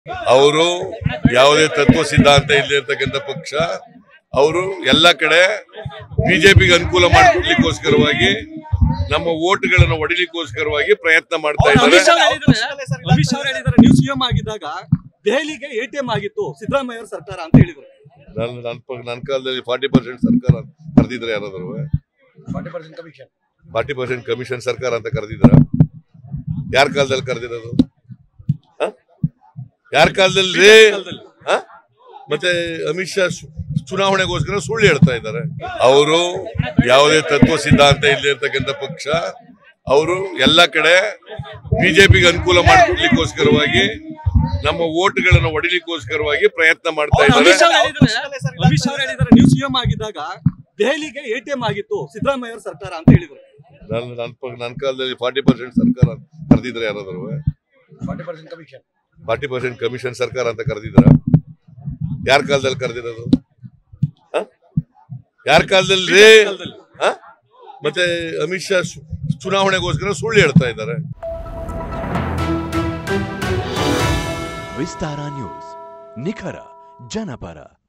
ಅವರು ಯಾವುದೇ ತತ್ವ ಸಿದ್ಧಾಂತ ಇಲ್ಲದೆ ಇರ್ತಕ್ಕಂಥ ಪಕ್ಷ ಅವರು ಎಲ್ಲ ಕಡೆ ಬಿಜೆಪಿಗೆ ಅನುಕೂಲ ಮಾಡಿಕೊಡ್ಲಿಕ್ಕೋಸ್ಕರವಾಗಿ ನಮ್ಮ ಓಟ್ಗಳನ್ನು ಹೊಡಿಲಿಕ್ಕೋಸ್ಕರವಾಗಿ ಪ್ರಯತ್ನ ಮಾಡ್ತಾ ಇದ್ದಾರೆ ಅಮಿತ್ ಶಾ ಹೇಳಿದ್ದಾರೆ ಅಮಿತ್ ಶಾ ಹೇಳಿದ್ದಾರೆ ನೀವು ಸಿಎಂ ಆಗಿದ್ದಾಗ ದೆಹಲಿಗೆ ಎಟಿಎಂ ಆಗಿತ್ತು ಸಿದ್ದರಾಮಯ್ಯ ಅವ್ರ ಸರ್ಕಾರ ಅಂತ ಹೇಳಿದ್ರು ನನ್ನ ನನ್ನ ಪ- ನನ್ನ ಕಾಲದಲ್ಲಿ ಫಾರ್ಟಿ ಪರ್ಸೆಂಟ್ ಸರ್ಕಾರ ಕರೆದಿದ್ರೆ ಯಾರಾದ್ರು ಫಾರ್ಟಿ ಪರ್ಸೆಂಟ್ ಕಮಿಷನ್ ಸರ್ಕಾರ ಅಂತ ಕರೆದಿದ್ರ ಯಾರ ಕಾಲದಲ್ಲಿ ಕರೆದಿರೋದು ಯಾರ ಕಾಲದಲ್ಲಿ ರೀ ಹ? ಮತ್ತೆ ಅಮಿತ್ ಶಾ ಸು- ಚುನಾವಣೆಗೋಸ್ಕರ ಸುಳ್ಳು ಹೇಳ್ತಾ ಇದ್ದಾರೆ ಅವರು ಯಾವುದೇ ತತ್ವ ಸಿದ್ಧಾಂತ ಇಲ್ಲದೆ ಇರ್ತಕ್ಕಂಥ ಪಕ್ಷ ಅವರು ಎಲ್ಲ ಕಡೆ ಬಿಜೆಪಿಗೆ ಅನುಕೂಲ ಮಾಡಿಕೊಡ್ಲಿಕ್ಕೋಸ್ಕರವಾಗಿ ನಮ್ಮ ಓಟ್ಗಳನ್ನು ಹೊಡಿಲಿಕ್ಕೋಸ್ಕರವಾಗಿ ಪ್ರಯತ್ನ ಮಾಡ್ತಾ ಇದ್ದಾರೆ ಅಮಿತ್ ಶಾ ಹೇಳಿದ್ದಾರೆ ಅಮಿತ್ ಶಾ ಹೇಳಿದ್ದಾರೆ ನೀವು ಸಿಎಂ ಆಗಿದ್ದಾಗ ದೆಹಲಿಗೆ ಎಟಿಎಂ ಆಗಿತ್ತು ಸಿದ್ದರಾಮಯ್ಯ ಅವ್ರ ಸರ್ಕಾರ ಅಂತ ಹೇಳಿದ್ರು ನನ್ನ ನನ್ನ ಪ- ನನ್ನ ಕಾಲದಲ್ಲಿ ಫಾರ್ಟಿ ಪರ್ಸೆಂಟ್ ಸರ್ಕಾರ ಕರೆದಿದ್ರೆ ಯಾರಾದ್ರು ಫಾರ್ಟಿ ಪರ್ಸೆಂಟ್ ಕಮಿಷನ್ ಸರ್ಕಾರ ಅಂತ ಕರೆದಿದ್ರ ಯಾರ ಕಾಲದಲ್ಲಿ ಕರೆದಿರೋದು ಯಾರ ಕಾಲದಲ್ಲಿ ರೀ ಹ? ಮತ್ತೆ ಅಮಿತ್ ಶಾ ಸು- ಚುನಾವಣೆಗೋಸ್ಕರ ಸುಳ್ಳು ಹೇಳ್ತಾ ಇದ್ದಾರೆ ವಿಸ್ತಾರ ನ್ಯೂಸ್ ನಿಖರ ಜನಪರ